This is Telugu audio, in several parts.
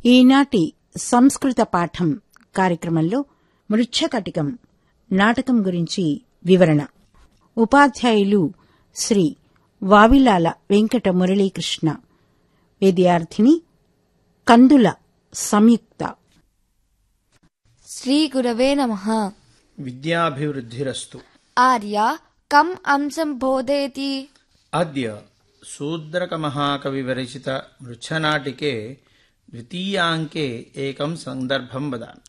ఈనాటి సంస్కృత పాఠం కార్యక్రమంలో మృచ్ఛకటికం నాటకం గురించి వివరణ ఉపాధ్యాయులు శ్రీ వావిలాల వెంకట మురళీకృష్ణ విద్యార్థిని కందుల సంయుక్త శ్రీగురవే నమః విద్యాభివృద్ధిరస్తు ఆర్య కం అంశం బోధయతి అద్య శూద్రకమహాకవివిరచిత మృచ్ఛనాటికే ద్వితీయాంకే ఏకం సందర్భం వదామి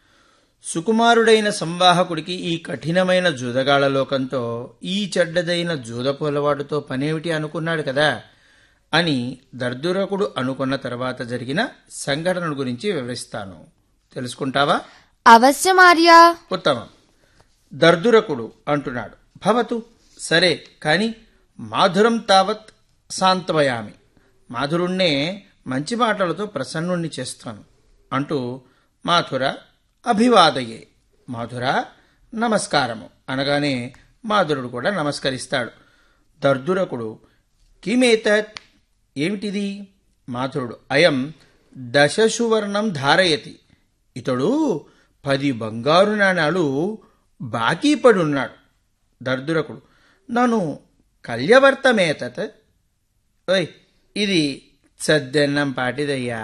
సుకుమారుడైన సంవాహకుడికి ఈ కఠినమైన జూదగాళ్ల లోకంతో ఈ చెడ్డదైన జూదపు అలవాటుతో పనేమిటి అనుకున్నాడు కదా అని దర్దురకుడు అనుకున్న తర్వాత జరిగిన సంఘటన గురించి వివరిస్తాను తెలుసుకుంటావా అవశ్యం ఆర్య ఉత్తమం దర్దురకుడు అంటున్నాడు భవతు సరే కాని మాధురం తావత్ శాంతవయామి మాధురుణ్ణే మంచి మాటలతో ప్రసన్నుణ్ణి చేస్తాను అంటూ మాధుర అభివాదయే మాధుర నమస్కారము అనగానే మాధురుడు కూడా నమస్కరిస్తాడు దర్దురకుడు కిమేతత్ ఏమిటిది మాధురుడు అయం దశసువర్ణం ధారయతి ఇతడు పది బంగారు నాణాలు బాకీ పడి ఉన్నాడు దర్దురకుడు నన్ను కల్యవర్తమేతత్ ఓయ్ ఇది సద్దెన్నం పాటిదయ్యా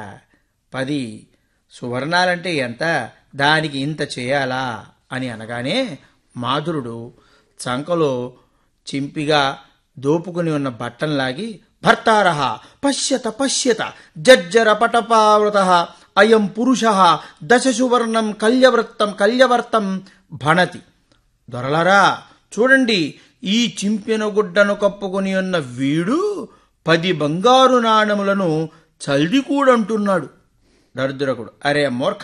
పది సువర్ణాలంటే ఎంత దానికి ఇంత చేయాలా అని అనగానే మాధురుడు చంకలో చింపిగా దోపుకుని ఉన్న బట్టంలాగి భర్తారహ పశ్యత పశ్యత జజ్జర పటపావృత అయం పురుష దశసువర్ణం కల్యవృత్తం కల్యవర్తం భణతి దొరలరా చూడండి ఈ చింపిన గుడ్డను కప్పుకొని ఉన్న వీడు పది బంగారు నాణములను చల్దికూడంటున్నాడు దరిద్రకుడు అరే మూర్ఖ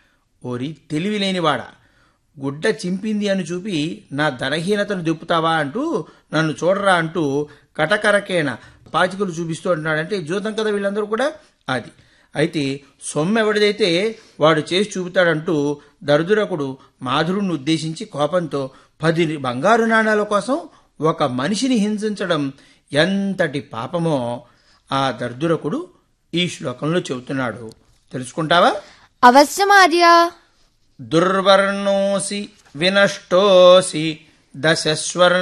ఓరి తెలివిలేనివాడా గుడ్డ చింపింది అని చూపి నా ధనహీనతను దిప్పుతావా అంటూ నన్ను చూడరా అంటూ కటకరకేన పాచికలు చూపిస్తూ అంటున్నాడంటే జూతం కదా వీళ్ళందరూ కూడా అది అయితే సొమ్ము ఎవడిదైతే వాడు చేసి చూపుతాడంటూ దరిద్రకుడు మాధురుణ్ణి ఉద్దేశించి కోపంతో పది బంగారు నాణాల కోసం ఒక మనిషిని హింసించడం ఎంతటి పాపమో ఆ దర్దురకుడు ఈ శ్లోకంలో చెబుతున్నాడు తెలుసుకుంటావా అవశ్యం ఆర్య దుర్వర్ణోసి వినష్టోసి దశస్వర్ణ